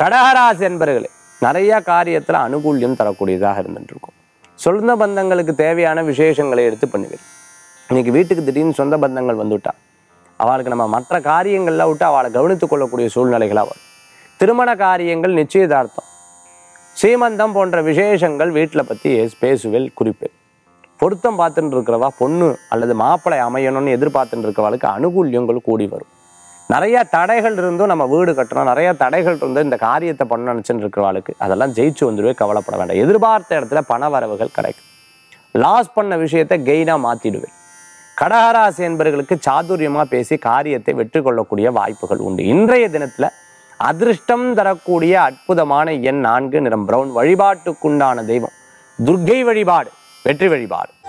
கடகராசி என்பர்களே நிறைய காரியத்தில் அனுகூல்யம் தரக்கூடியதாக இருந்துட்டு இருக்கும் சொந்த பந்தங்களுக்கு தேவையான விசேஷங்களை எடுத்து பண்ணுவீர் இன்னைக்கு வீட்டுக்கு திடீர்னு சொந்த பந்தங்கள் வந்துவிட்டா அவளுக்கு நம்ம மற்ற காரியங்கள்ல விட்டு அவளை கவனித்துக் கொள்ளக்கூடிய சூழ்நிலைகளாக வரும் திருமண காரியங்கள் நிச்சயதார்த்தம் சீமந்தம் போன்ற விசேஷங்கள் வீட்டில் பற்றி பேசுவேல் குறிப்பேன் பொருத்தம் பார்த்துட்டு இருக்கிறவா பொண்ணு அல்லது மாப்பிள்ளை அமையணும்னு எதிர்பார்த்துட்டு இருக்கிறவளுக்கு அனுகூல்யங்கள் கூடி வரும் நிறைய தடைகள் இருந்தும் நம்ம வீடு கட்டணும் நிறைய தடைகள் இருந்தும் இந்த காரியத்தை பண்ண நினச்சிட்டு இருக்கிறவாளுக்கு அதெல்லாம் ஜெயிச்சு வந்துடுவே கவலைப்பட வேண்டாம் எதிர்பார்த்த இடத்துல பண வரவுகள் கிடைக்கும் லாஸ் பண்ண விஷயத்தை கெயினாக மாற்றிடுவேன் கடகராசி என்பவர்களுக்கு சாதுரியமாக பேசி காரியத்தை வெற்றி கொள்ளக்கூடிய வாய்ப்புகள் உண்டு இன்றைய தினத்தில் அதிர்ஷ்டம் தரக்கூடிய அற்புதமான எண் நான்கு நிறம் பிரவுன் வழிபாட்டுக்குண்டான தெய்வம் துர்க்கை வழிபாடு வெற்றி வழிபாடு